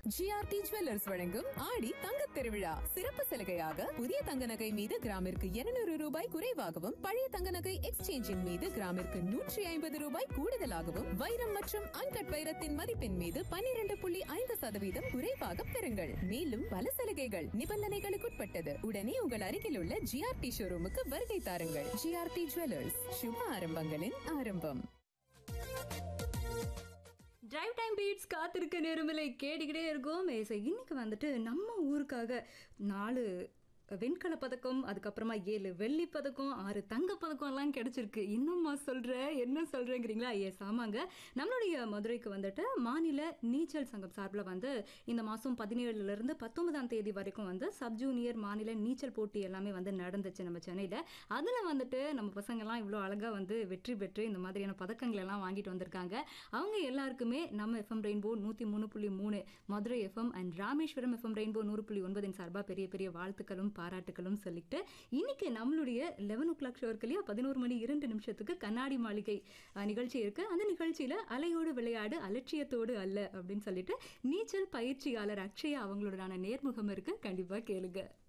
GRT jewellers வழங்கும் ஆடி தங்கத் திருவிழா சிறப்பு சலுகையாக புதிய தங்க நகை மீது கிராமிற்கு 200 ரூபாய் குறைவாகவும் பழைய தங்க நகை எக்ஸ்சேஞ்சின் மீது கிராமிற்கு நூற்றி ஐம்பது ரூபாய் கூடுதலாகவும் வைரம் மற்றும் அன்கட் வைரத்தின் மதிப்பின் மீது 12.5% புள்ளி ஐந்து சதவீதம் குறைவாக பெறுங்கள் மேலும் பல சலுகைகள் நிபந்தனைகளுக்குட்பட்டது உடனே உங்கள் அருகில் உள்ள ஜிஆர்டி ஷோரூமுக்கு வருகை தாருங்கள் ஜிஆர்டி ஜுவல்லர்ஸ் சுப ஆரம்பங்களின் ஆரம்பம் டிரைவ் டைம் பீட்ஸ் காத்திருக்க நேரமில்லை கேட்டுக்கிட்டே இருக்கோம் ஏசை இன்னைக்கு வந்துட்டு நம்ம ஊருக்காக நாலு வெண்கல பதக்கம் அதுக்கப்புறமா ஏழு வெள்ளி பதக்கம் ஆறு தங்க பதக்கம் எல்லாம் கிடைச்சிருக்கு இன்னும்மா சொல்ற என்ன சொல்றேங்கிறீங்களா எஸ் ஆமாங்க நம்மளுடைய மதுரைக்கு வந்துட்டு மாநில நீச்சல் சங்கம் சார்பில் வந்து இந்த மாதம் பதினேழுல இருந்து பத்தொன்பதாம் தேதி வரைக்கும் வந்து சப் ஜூனியர் மாநில நீச்சல் போட்டி எல்லாமே வந்து நடந்துச்சு நம்ம சென்னையில் அதில் வந்துட்டு நம்ம பசங்கள்லாம் இவ்வளோ அழகாக வந்து வெற்றி பெற்று இந்த மாதிரியான பதக்கங்கள் எல்லாம் வாங்கிட்டு வந்திருக்காங்க அவங்க எல்லாருக்குமே நம்ம எஃப்எம் ரெயின்போ நூற்றி மூணு புள்ளி மூணு Madurai FM and Rameswaram FM rainbow நூறு புள்ளி ஒன்பதின் சார்பாக பெரிய பெரிய வாழ்த்துக்களும் பாராட்டுகளும் சொல்லிட்டு இன்னைக்கு நம்மளுடைய லெவன் ஓ கிளாக் ஷோ இருக்கு இல்லையா பதினோரு மணி இரண்டு நிமிஷத்துக்கு கண்ணாடி மாளிகை அஹ், நிகழ்ச்சி இருக்கு அந்த நிகழ்ச்சியில அலையோடு விளையாடு அலட்சியத்தோடு அல்ல அப்படின்னு சொல்லிட்டு நீச்சல் பயிற்சியாளர் அக்ஷயா அவங்களோடான நேர்முகம் இருக்கு கண்டிப்பா கேளுங்க